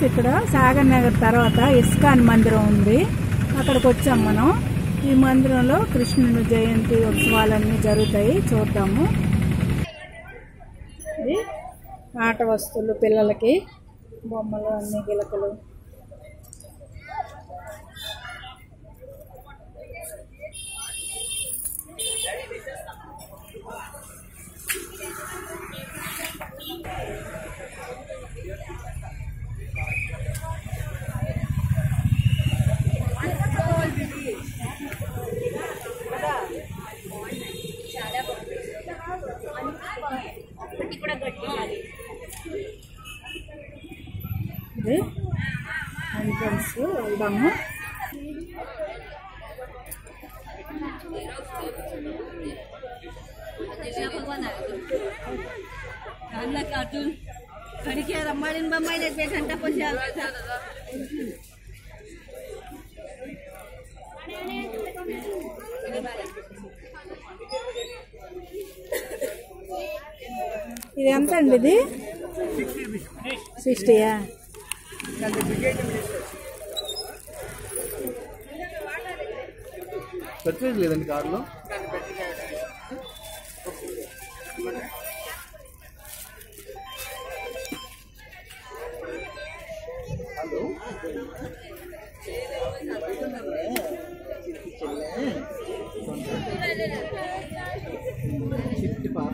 Friends ఇక్కడ సాగర్ నగర్ తర్వాత ISKCON మందిరం ఉంది అక్కడికి వచ్చాం మనం ఈ మందిరంలో కృష్ణుని జయంతి ఉత్సవాలన్నీ జరుగుతాయి చూద్దాము ఇది ఆట వస్తువులు పిల్లలకి బొమ్మలు అన్ని గిలకలు ఇది ఎంట్రన్స్ వెళ్దాము कार्टून खड़ी के रम्माड़ीन बम्माई ने बेठंटा पंजा ఇది ఎంత అండి ఇది సిక్స్టీయా సర్ప్రైజ్ లేదండి కారులో చిట్టి పాప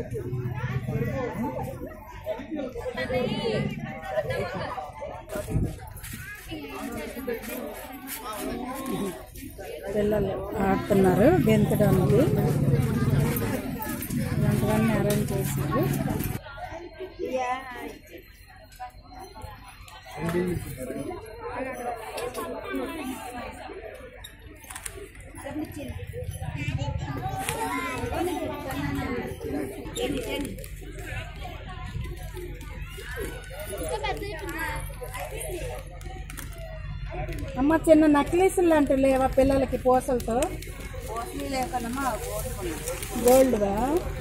పిల్లలు ఆడుతున్నారు గెంతడానికి ఇలాంటివన్నీ అరేంజ్ చేశారు అమ్మ చిన్న నక్లీసులు లాంటివి లేవా పిల్లలకి పూసలతో గోల్డ్గా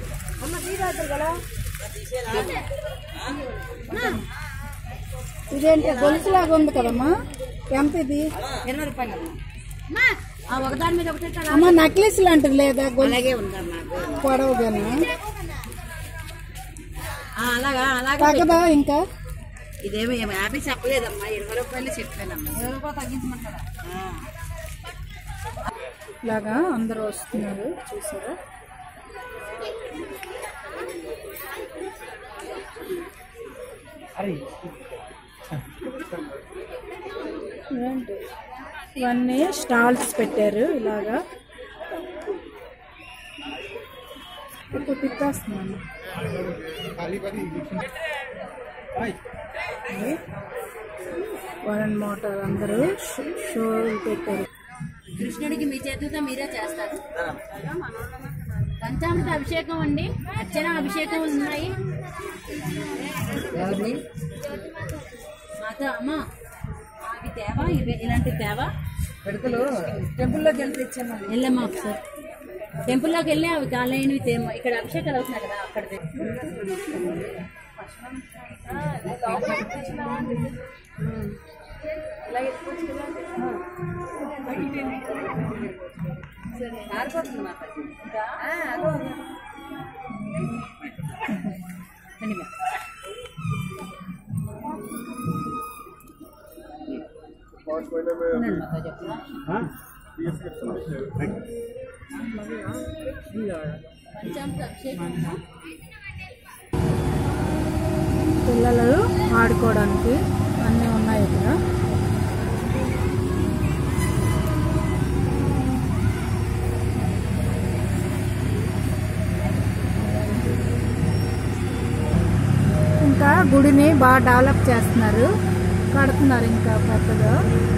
ఇదేంటి గొలుసులాగా ఉంది కదమ్మా ఎంత ఇది ఇరవై రూపాయలు ఆ ఒకదాని మీద ఒకటి కదా అమ్మ నక్లీస్ లాంటిది లేదా గొలుసు అలాగే ఉందమ్మా పొడవుగానా ఆ, అలాగా అలాగే తగ్గదా ఇంకా ఇదేమి ఏమి యాభై చెప్పలేదమ్మా ఇరవై రూపాయలు చెప్పానమ్మా ఇరవై రూపాయలు తగ్గించమంటారా ఇలాగా అందరూ వస్తున్నారు చూసారా ఏంటి ఇవన్నీ స్టాల్స్ పెట్టారు ఇలాగా ఇప్పుడు తిప్పేస్తున్నాను ఇది వన్ మోటార్ అందరూ షో- షోలు పెట్టారు కృష్ణుడికి మీ చేతులతో మీరే చేస్తారు పంచామృత అభిషేకం అండి అర్చన అభిషేకం ఉన్నాయి మాతో అమ్మ అవి తేవా ఇవి ఇలాంటి తేవా పిడకలు టెంపుల్లోకి వెళ్ళి తెచ్చాను వెళ్ళమ్మా ఒకసారి టెంపుల్లోకి వెళ్ళి అవి కాలేనివి తేమో ఇక్కడ అభిషేకాలు అవుతున్నాయి కదా అక్కడ తే. ఆరిపోతుంది మా పని. ఆ, అదో. రండి మా. ఉండండి మాతో చెప్తా. పంచామృత అభిషేకం పిల్లలు ఆడుకోవడానికి అన్నీ ఉన్నాయి ఇక్కడ ఇంకా గుడిని బాగా డెవలప్ చేస్తున్నారు కడుతున్నారు ఇంకా కొత్తగా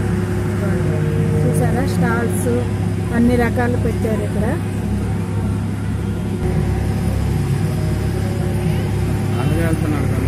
చూసారా స్టాల్స్ అన్ని రకాలు పెట్టారు ఇక్కడ అలాగే వెళ్తున్నాడు కదా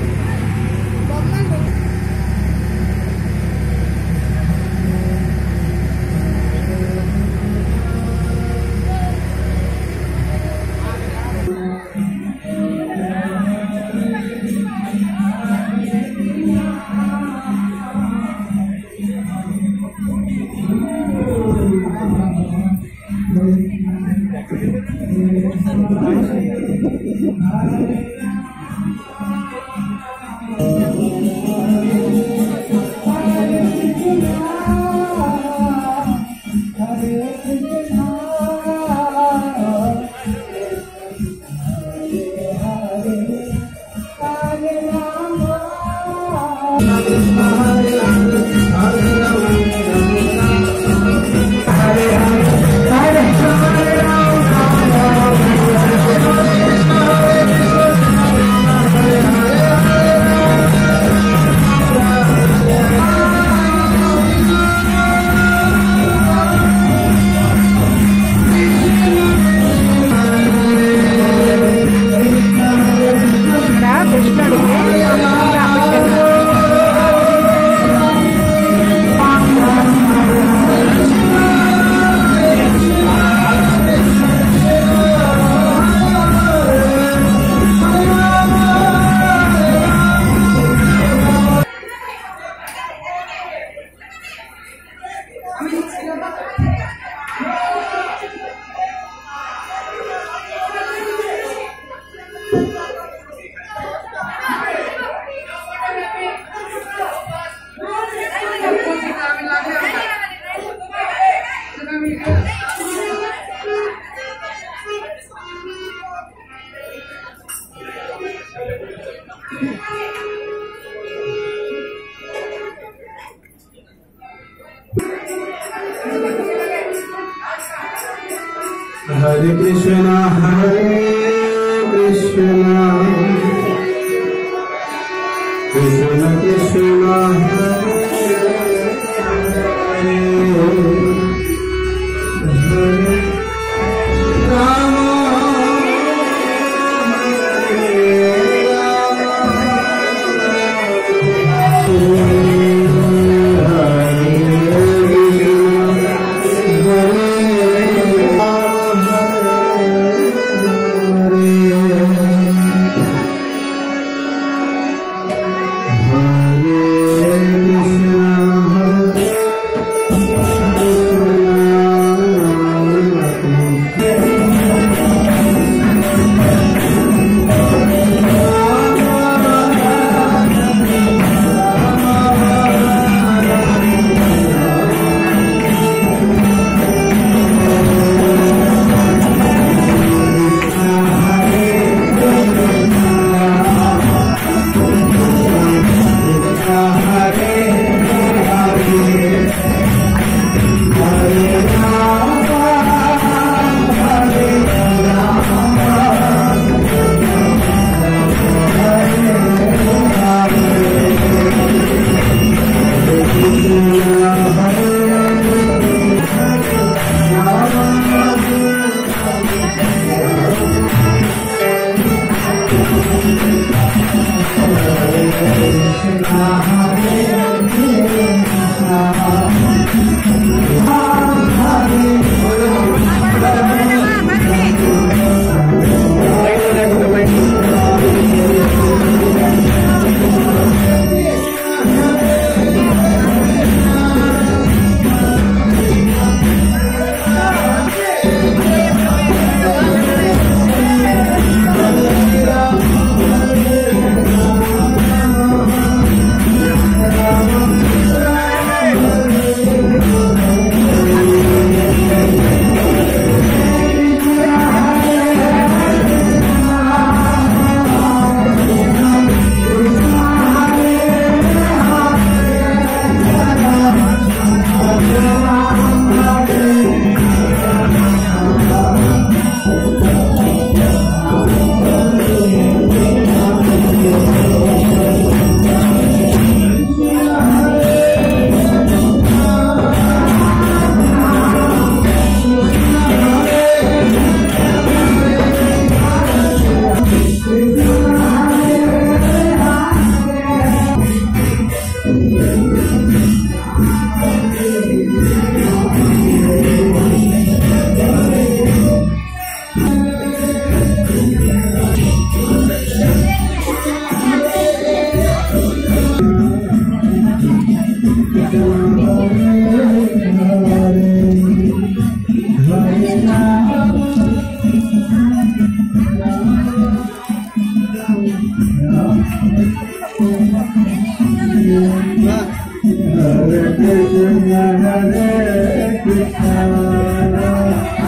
ఇక్కడ కృష్ణుడికి అభిషేకం Hare Krishna, Hare Krishna, Krishna Krishna, Hare Hare, Hare Rama, Hare Hare Krishna Hare Krishna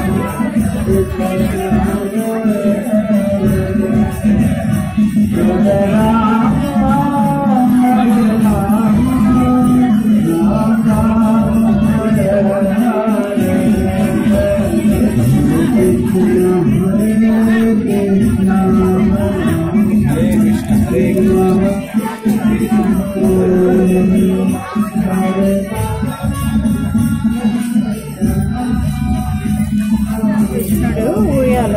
కృష్ణుడు ఊయాల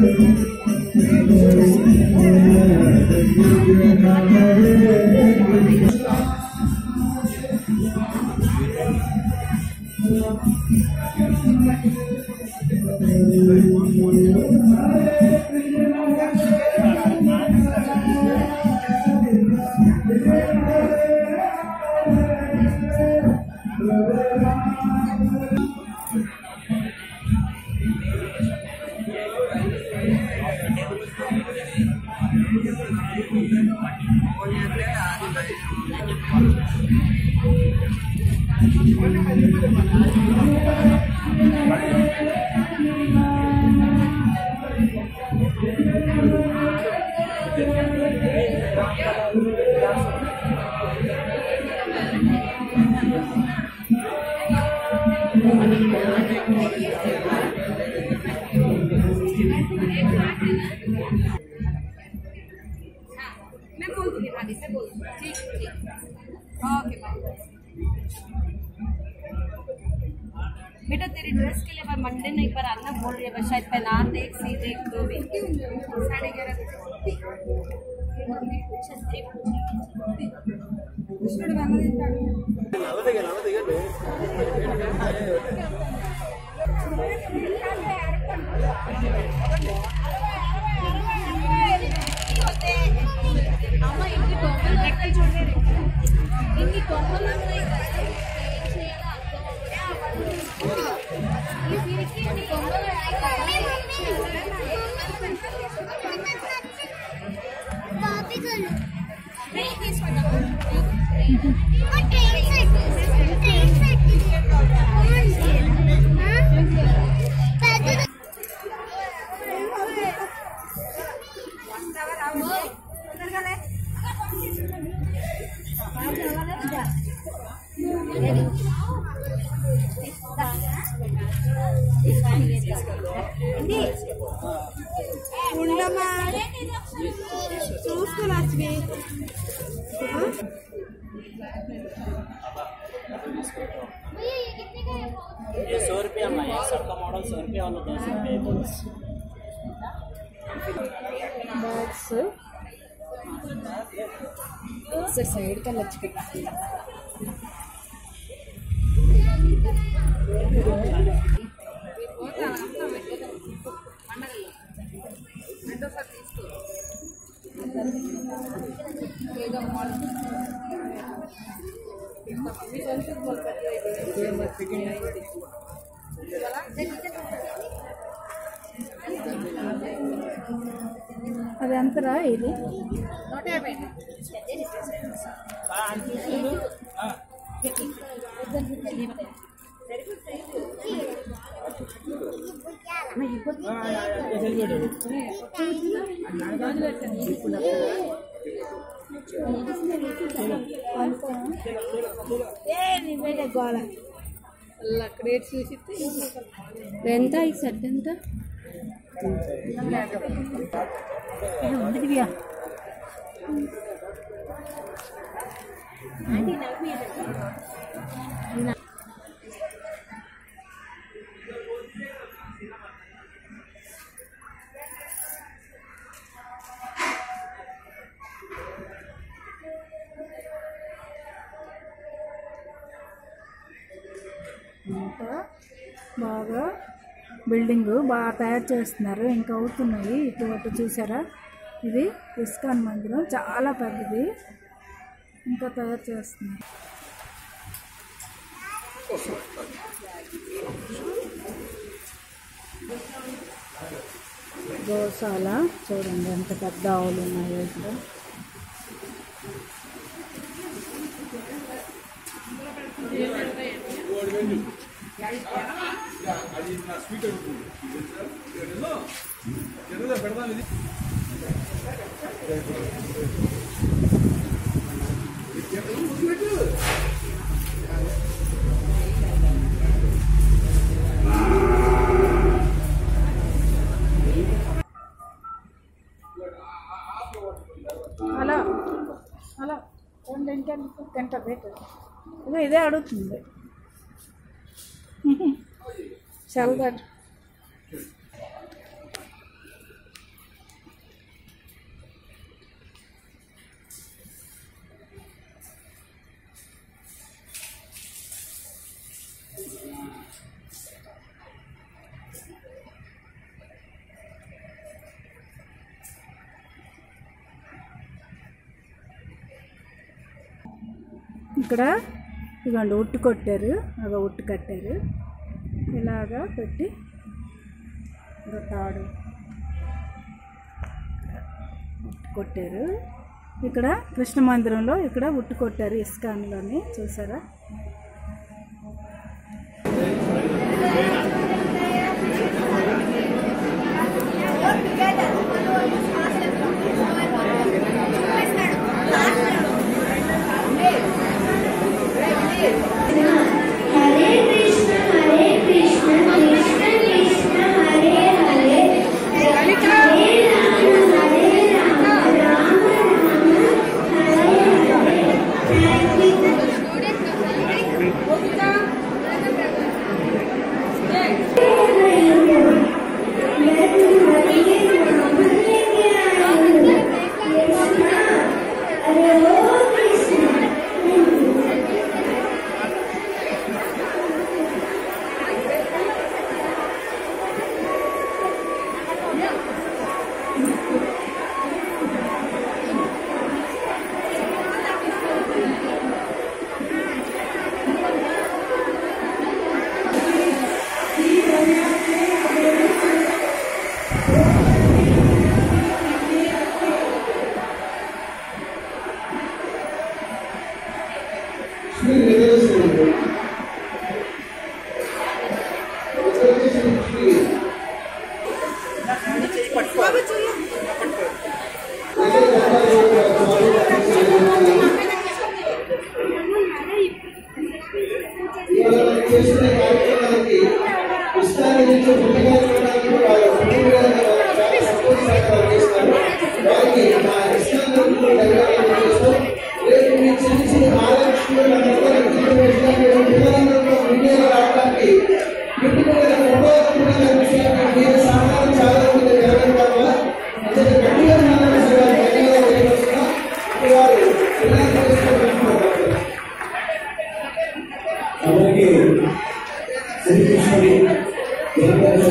मैं बोल दूंगी रानी से बोल दूंगी ठीक ठीक ओके बाय बेटा तेरी ड्रेस के लिए मैं मंडे नहीं पर आना बोल रही है बस शायद पहना देख सी देख दो भी साढ़े ग्यारह కృష్ణుడు వెనదింటాడు అమ్మ ఇంటి కొమ్మలు ఎక్కడ చూడండి ఇన్ని కొమ్మలు ఉన్నాయి కదా ఏం చేయాలో అర్థం అవ్వట్లేదు. ఈ దీనికి ఇన్ని కొమ్మలు ఉన్నాయి కదా ఏం చేయాలో తీసుకున్నాము ఉండమ్మా చూసుకోవచ్చు ये सौ रुपया में एक सौ का मॉडल सौ रुपया वाला दो सौ रुपये बोनस బాక్స్ ఒకసారి సైడ్కి వెళ్ళొచ్చు అది ఎంతరా ఇది గోళ అక్కడ చూసి ఎంత ఈ సెట్ ఎంత ఉంది దివ్యా అంతా బాగా బిల్డింగ్ బాగా తయారు చేస్తున్నారు ఇంకా అవుతున్నాయి ఇటు అటు చూసారా ఇది ఇస్కాన్ మందిరం చాలా పెద్దది ఇంకా తయారు చేస్తున్నారు గోశాల చూడండి ఎంత పెద్ద ఆవులు ఉన్నాయో ఇక్కడ ఆ అలా అలా రెండు ఇంకెందుకు గంట ಬೇಕು ఇదో ఇదే అడుగుతుంది చల్లదట ఇక్కడ ఇదిగోండి ఉట్టు కొట్టారు అగో ఉట్టు కట్టారు ఇలాగా పెట్టి ఇదో తాడు ఉట్టు కొట్టారు ఇక్కడ కృష్ణ మందిరంలో ఇక్కడ ఉట్టు కొట్టారు ఇస్కాన్లోని చూసారా శ్రీ విజయశ్రీ శ్రీ ఇవాళ చేసిన కార్యక్రమానికి ఇష్టాన్ని నుంచి ముందుగా చూడడానికి వాళ్ళ కుటుంబాలను చాలా సంతోషంగా చేస్తారు వారికి మా ఇష్టాన్ని ధన్యవాదాలు చేస్తూ రేపు మీ చిన్న చిన్న ఆలోచనలు మనందరం పిల్లలందరూ మీడియాలో రావడానికి పెట్టుకునే ఉపయోగపడిన విషయాన్ని మీరు సమాధానం చాలా మంది జరగడం వల్ల అతని గట్టిగా మనం ధన్యవాదాలు తెలియజేస్తున్నాం వారు పిల్లలు చేసుకోవాలి అందరికీ శ్రీకృష్ణుడి జన్మదిన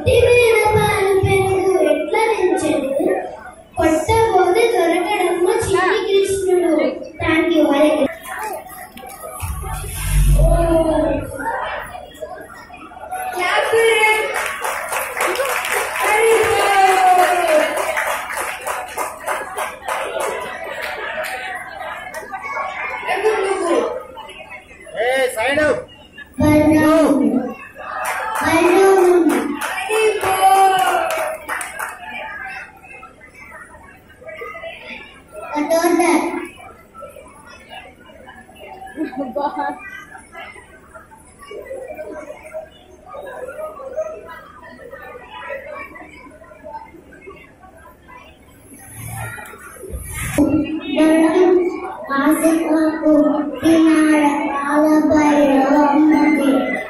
పొట్టి మీద పాలు పెరుగు ఎట్లా తెచ్చాడు కొట్టబోతే దొరకడమ్మ చిన్ని కృష్ణుడు థ్యాంక్ యూ హరే బలరాము బలరాము కటోదర్ బలరాం ఆశకు పుట్టినాడ కాలభైరవమ్మది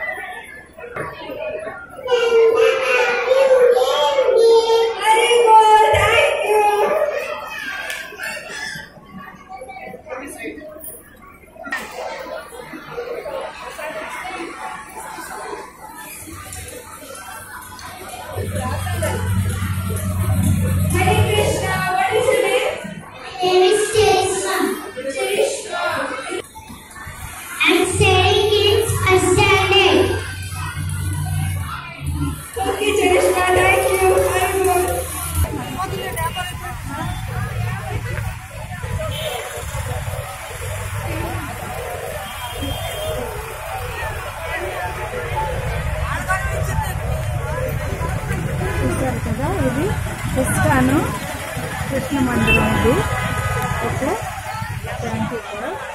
Name is Cherishma. I'm studying in first standard. Okay, Cherishma, thank you. Very good. చూసారు కదా ఇది ఇస్కాను కృష్ణ మందిరం ఇది ఓకే థ్యాంక్ యూ